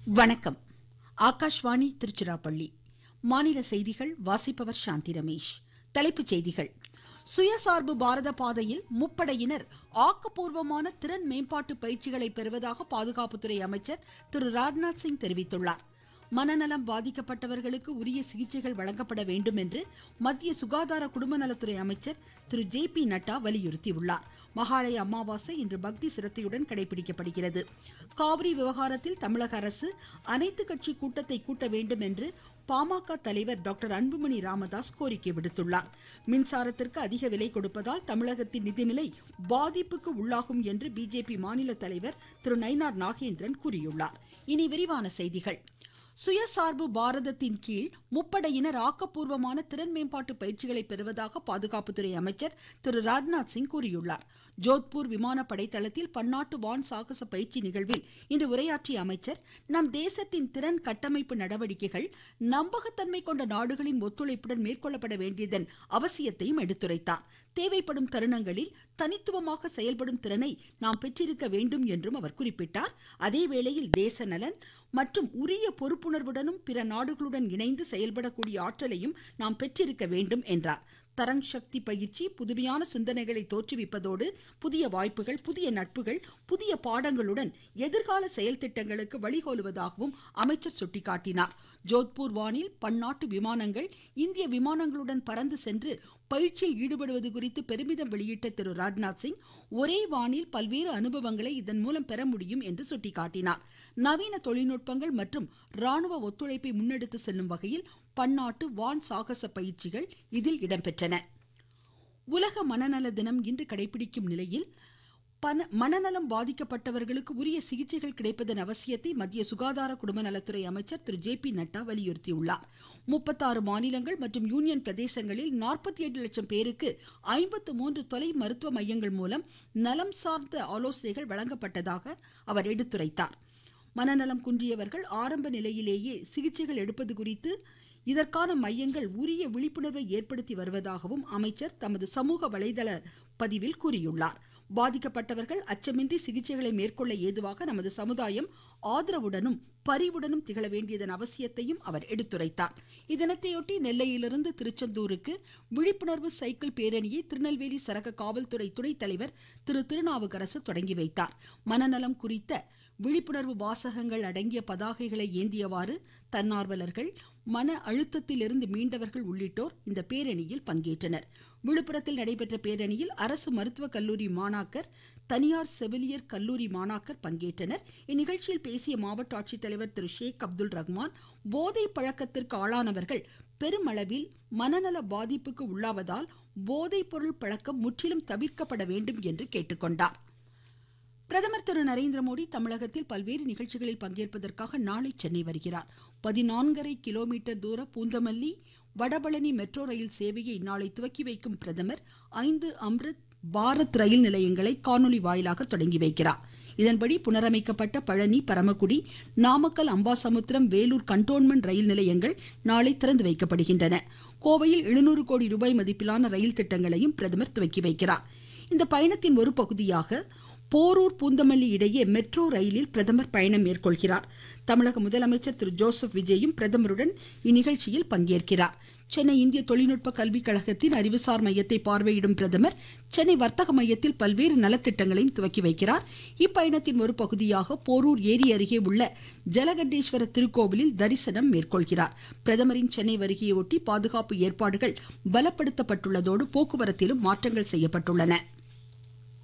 வணக்கம் ஆகாஷ்வாணி திருச்சிராப்பள்ளி மாநில செய்திகள் வாசிப்பவர் சாந்தி ரமேஷ் தலைப்புச் செய்திகள் சுயசார்பு பாரத பாதையில் முப்படையினர் ஆக்கப்பூர்வமான திறன் மேம்பாட்டு பயிற்சிகளை பெறுவதாக பாதுகாப்புத்துறை அமைச்சர் திரு ராஜ்நாத் சிங் தெரிவித்துள்ளார் மனநலம் பாதிக்கப்பட்டவர்களுக்கு உரிய சிகிச்சைகள் வழங்கப்பட வேண்டும் என்று மத்திய சுகாதார குடும்ப நலத்துறை அமைச்சர் திரு ஜே பி நட்டா வலியுறுத்தியுள்ளார் மகாலய அமாவாசை இன்று பக்தி சிரத்தையுடன் கடைபிடிக்கப்படுகிறது காவிரி விவகாரத்தில் தமிழக அரசு அனைத்து கட்சி கூட்டத்தை கூட்ட வேண்டும் என்று பாமக தலைவர் டாக்டர் அன்புமணி ராமதாஸ் கோரிக்கை விடுத்துள்ளார் மின்சாரத்திற்கு அதிக விலை கொடுப்பதால் தமிழகத்தின் நிதிநிலை பாதிப்புக்கு உள்ளாகும் என்று பிஜேபி மாநில தலைவர் திரு நயினார் நாகேந்திரன் கூறியுள்ளார் இனி விரிவான செய்திகள் சுயசார்பு பாரதத்தின் கீழ் முப்படையினர் ஆக்கப்பூர்வமான திறன் மேம்பாட்டு பயிற்சிகளை பெறுவதாக பாதுகாப்புத்துறை அமைச்சர் திரு ராஜ்நாத் சிங் கூறியுள்ளார் ஜோத்பூர் விமானப்படை தளத்தில் பன்னாட்டு வான் சாகச பயிற்சி நிகழ்வில் இன்று உரையாற்றிய அமைச்சர் நம் தேசத்தின் திறன் கட்டமைப்பு நடவடிக்கைகள் நம்பகத்தன்மை கொண்ட நாடுகளின் ஒத்துழைப்புடன் மேற்கொள்ளப்பட வேண்டியதன் அவசியத்தையும் எடுத்துரைத்தார் தேவைப்படும் தருணங்களில் தனித்துவமாக செயல்படும் திறனை நாம் பெற்றிருக்க வேண்டும் என்றும் அவர் குறிப்பிட்டார் அதேவேளையில் தேச நலன் மற்றும் உரிய பொறுப்புணர்வுடனும் பிற நாடுகளுடன் இணைந்து செயல்படக்கூடிய ஆற்றலையும் நாம் பெற்றிருக்க வேண்டும் என்றார் தரங் சக்தி பயிற்சி புதுமையான சிந்தனைகளை தோற்றுவிப்பதோடு புதிய வாய்ப்புகள் புதிய நட்புகள் புதிய பாடங்களுடன் எதிர்கால செயல் திட்டங்களுக்கு வழிகோலுவதாகவும் அமைச்சர் சுட்டிக்காட்டினார் ஜோத்பூர் வானில் பன்னாட்டு விமானங்கள் இந்திய விமானங்களுடன் பறந்து சென்று பயிற்சியில் ஈடுபடுவது குறித்து பெருமிதம் வெளியிட்ட திரு ராஜ்நாத் சிங் ஒரே வானில் பல்வேறு அனுபவங்களை இதன் மூலம் பெற முடியும் என்று சுட்டிக்காட்டினார் நவீன தொழில்நுட்பங்கள் மற்றும் ராணுவ ஒத்துழைப்பை முன்னெடுத்து செல்லும் வகையில் பன்னாட்டு வான் சாகச பயிற்சிகள் இதில் இடம்பெற்றன உலக மனநல தினம் இன்று கடைபிடிக்கும் நிலையில் பன மனநலம் பாதிக்கப்பட்டவர்களுக்கு உரிய சிகிச்சைகள் கிடைப்பதன் அவசியத்தை மத்திய சுகாதார குடும்ப நலத்துறை அமைச்சர் திரு ஜே பி நட்டா வலியுறுத்தியுள்ளார் முப்பத்தாறு மாநிலங்கள் மற்றும் யூனியன் பிரதேசங்களில் நாற்பத்தி எட்டு லட்சம் பேருக்கு ஐம்பத்து மூன்று தொலை மருத்துவ மையங்கள் மூலம் நலம் சார்ந்த ஆலோசனைகள் வழங்கப்பட்டதாக அவர் எடுத்துரைத்தார் மனநலம் குன்றியவர்கள் ஆரம்ப நிலையிலேயே சிகிச்சைகள் எடுப்பது குறித்து இதற்கான மையங்கள் உரிய விழிப்புணர்வை ஏற்படுத்தி வருவதாகவும் அமைச்சர் தமது சமூக வலைதள பதிவில் கூறியுள்ளார் பாதிக்கப்பட்டவர்கள் அச்சமின்றி சிகிச்சைகளை மேற்கொள்ள ஏதுவாக நமது சமுதாயம் ஆதரவுடனும் பரிவுடனும் திகழ வேண்டியதன் அவசியத்தையும் அவர் எடுத்துரைத்தார் இத்தினத்தையொட்டி நெல்லையிலிருந்து திருச்செந்தூருக்கு விழிப்புணர்வு சைக்கிள் பேரணியை திருநெல்வேலி சரக காவல்துறை துணைத் தலைவர் திரு திருநாவுக்கரசு தொடங்கி வைத்தார் மனநலம் குறித்த விழிப்புணர்வு வாசகங்கள் அடங்கிய பதாகைகளை ஏந்தியவாறு தன்னார்வலர்கள் மன அழுத்தத்திலிருந்து மீண்டவர்கள் உள்ளிட்டோர் இந்த பேரணியில் பங்கேற்றனர் விழுப்புரத்தில் நடைபெற்ற பேரணியில் அரசு மருத்துவக் கல்லூரி மாணாக்கர் தனியார் செவிலியர் கல்லூரி மாணாக்கர் பங்கேற்றனர் இந்நிகழ்ச்சியில் பேசிய மாவட்ட ஆட்சித்தலைவர் திரு ஷேக் அப்துல் ரஹ்மான் போதை பழக்கத்திற்கு ஆளானவர்கள் பெருமளவில் மனநல பாதிப்புக்கு உள்ளாவதால் போதைப் பொருள் பழக்கம் முற்றிலும் தவிர்க்கப்பட வேண்டும் என்று கேட்டுக்கொண்டார் பிரதமர் திரு நரேந்திர மோடி தமிழகத்தில் பல்வேறு நிகழ்ச்சிகளில் பங்கேற்பதற்காக நாளை சென்னை வருகிறார் பதினான்கரை கிலோமீட்டர் தூர பூந்தமல்லி வடபழனி மெட்ரோ ரயில் சேவையை நாளை துவக்கி வைக்கும் பிரதமர் ஐந்து அம்ரித் பாரத் ரயில் நிலையங்களை காணொலி வாயிலாக தொடங்கி வைக்கிறார் இதன்படி புனரமைக்கப்பட்ட பழனி பரமக்குடி நாமக்கல் அம்பாசமுத்திரம் வேலூர் கண்டோன்மெண்ட் ரயில் நிலையங்கள் நாளை திறந்து வைக்கப்படுகின்றன கோவையில் எழுநூறு கோடி ரூபாய் மதிப்பிலான ரயில் திட்டங்களையும் பிரதமர் துவக்கி வைக்கிறார் இந்த பயணத்தின் ஒரு பகுதியாக போரூர் பூந்தமல்லி இடையே மெட்ரோ ரயிலில் பிரதமர் பயணம் மேற்கொள்கிறார் தமிழக முதலமைச்சர் திரு ஜோசப் விஜயும் பிரதமருடன் இந்நிகழ்ச்சியில் பங்கேற்கிறார் சென்னை இந்திய தொழில்நுட்ப கல்விக் கழகத்தின் அறிவுசார் மையத்தை பார்வையிடும் பிரதமர் சென்னை வர்த்தக மையத்தில் பல்வேறு நலத்திட்டங்களையும் துவக்கி வைக்கிறார் இப்பயணத்தின் ஒரு பகுதியாக போரூர் ஏரி அருகே உள்ள ஜலகண்டேஸ்வர திருக்கோவிலில் தரிசனம் மேற்கொள்கிறார் பிரதமரின் சென்னை வருகையொட்டி பாதுகாப்பு ஏற்பாடுகள் பலப்படுத்தப்பட்டுள்ளதோடு போக்குவரத்திலும் மாற்றங்கள் செய்யப்பட்டுள்ளன